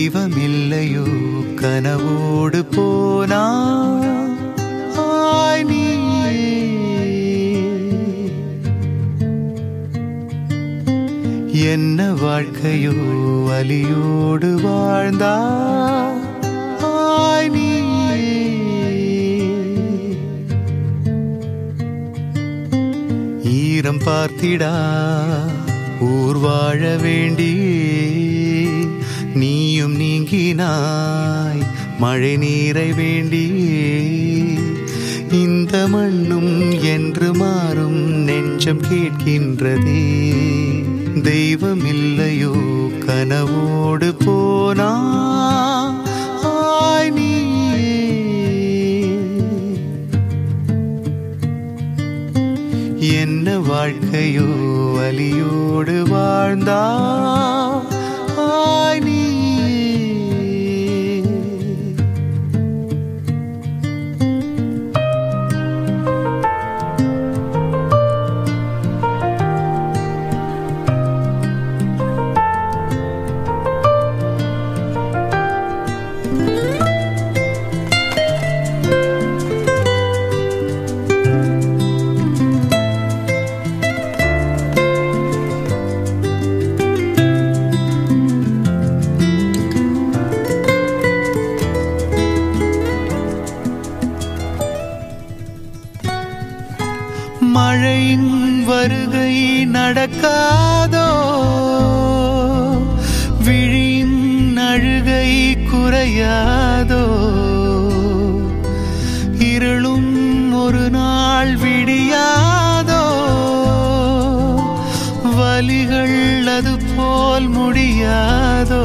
தெய்வமில்லையோ கனவோடு போனா ஆய் நீயே. என்ன வாழ்க்கையோ வலியோடு வாழ்ந்தா ஆய் நீயே. ஈரம் பார்த்திடா ஊர் வாழ வேண்டியே நீயும் நீங்கினாய் மழை நீரை வேண்டியே இந்த மண்ணும் என்று மாறும் நெஞ்சம் கேட்கின்றதே தெய்வம் இல்லையோ கனவோடு போனா ஆய் நீயே. என்ன வாழ்க்கையோ வலியோடு வாழ்ந்தா ஆய் நீயே. மழையின் வருகை நடக்காதோ விழியின் அழுகை குறையாதோ இருளும் ஒரு நாள் விடியாதோ வலிகள் அது போல் முடியாதோ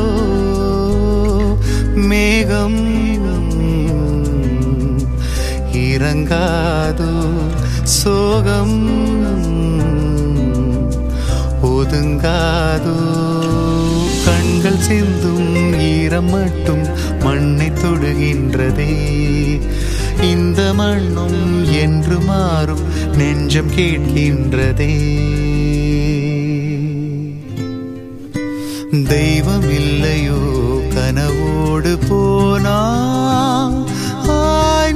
மேகம் இறங்காதோ சோகம் ஒதுங்காதோ கண்கள் சிந்தும் ஈரம் மட்டும் மண்ணை தொடுகின்றதே இந்த மண்ணும் என்று மாறும் நெஞ்சம் கேட்கின்றதே தெய்வம் இல்லையோ கனவோடு போனா ஆய்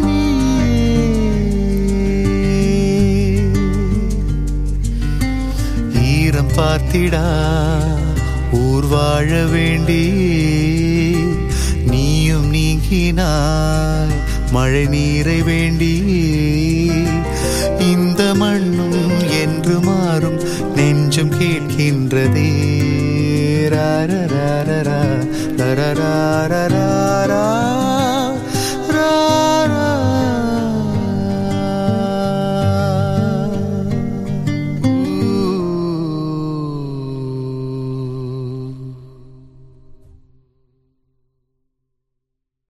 நீயே. ஈரம் பார்த்திடா ஊர் வாழ வேண்டி நீயும் நீங்கினாய் மழை நீரை வேண்டி இந்த மண்ணும் என்று மாறும் நெஞ்சம் கேட்கின்றதே ரரரரரா, ரரரரரரா.